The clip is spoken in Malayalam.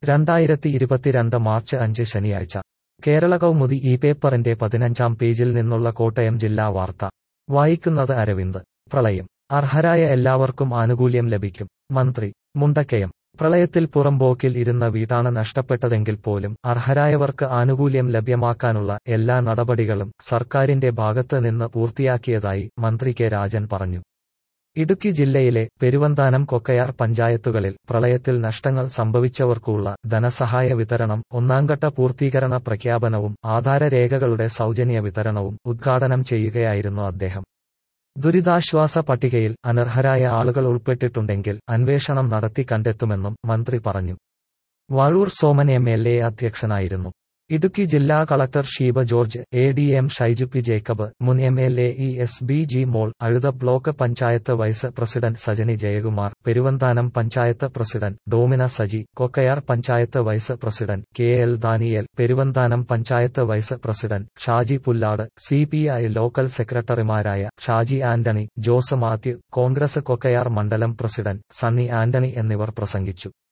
രണ്ടായിരത്തി ഇരുപത്തിരണ്ട് മാർച്ച് അഞ്ച് ശനിയാഴ്ച കേരള കൗമുദി ഈ പേപ്പറിന്റെ പതിനഞ്ചാം പേജിൽ നിന്നുള്ള കോട്ടയം ജില്ലാ വാർത്ത വായിക്കുന്നത് അരവിന്ദ് പ്രളയം അർഹരായ എല്ലാവർക്കും ആനുകൂല്യം ലഭിക്കും മന്ത്രി മുണ്ടക്കയം പ്രളയത്തിൽ പുറമ്പോക്കിൽ ഇരുന്ന വീടാണ് നഷ്ടപ്പെട്ടതെങ്കിൽ പോലും അർഹരായവർക്ക് ആനുകൂല്യം ലഭ്യമാക്കാനുള്ള എല്ലാ നടപടികളും സർക്കാരിന്റെ ഭാഗത്ത് നിന്ന് പൂർത്തിയാക്കിയതായി മന്ത്രി കെ രാജൻ പറഞ്ഞു ഇടുക്കി ജില്ലയിലെ പെരുവന്താനം കൊക്കയാർ പഞ്ചായത്തുകളിൽ പ്രളയത്തിൽ നഷ്ടങ്ങൾ സംഭവിച്ചവർക്കുള്ള ധനസഹായ വിതരണം ഒന്നാംഘട്ട പൂർത്തീകരണ പ്രഖ്യാപനവും ആധാരരേഖകളുടെ സൗജന്യ വിതരണവും ഉദ്ഘാടനം ചെയ്യുകയായിരുന്നു അദ്ദേഹം ദുരിതാശ്വാസ പട്ടികയിൽ അനർഹരായ ആളുകൾ ഉൾപ്പെട്ടിട്ടുണ്ടെങ്കിൽ അന്വേഷണം നടത്തി കണ്ടെത്തുമെന്നും മന്ത്രി പറഞ്ഞു Vazhoor Soman M L A അധ്യക്ഷനായിരുന്നു ഇടുക്കി ജില്ലാ collector Sheeba George A D M Shaiju P Jacob മുൻ M L A E S Bijimol Azhutha block panchayat vice president Sajani Jayakumar Peruvanthanam panchayat president Domina Saji Kokkayar panchayat vice president K L Daniel Peruvanthanam panchayat vice president Shaji Pullad C P I local സെക്രട്ടറിമാരായ ഷാജി ആന്റണി ജോസ് മാത്യു കോൺഗ്രസ് കൊക്കയാർ മണ്ഡലം പ്രസിഡന്റ് സണ്ണി ആന്റണി എന്നിവർ പ്രസംഗിച്ചു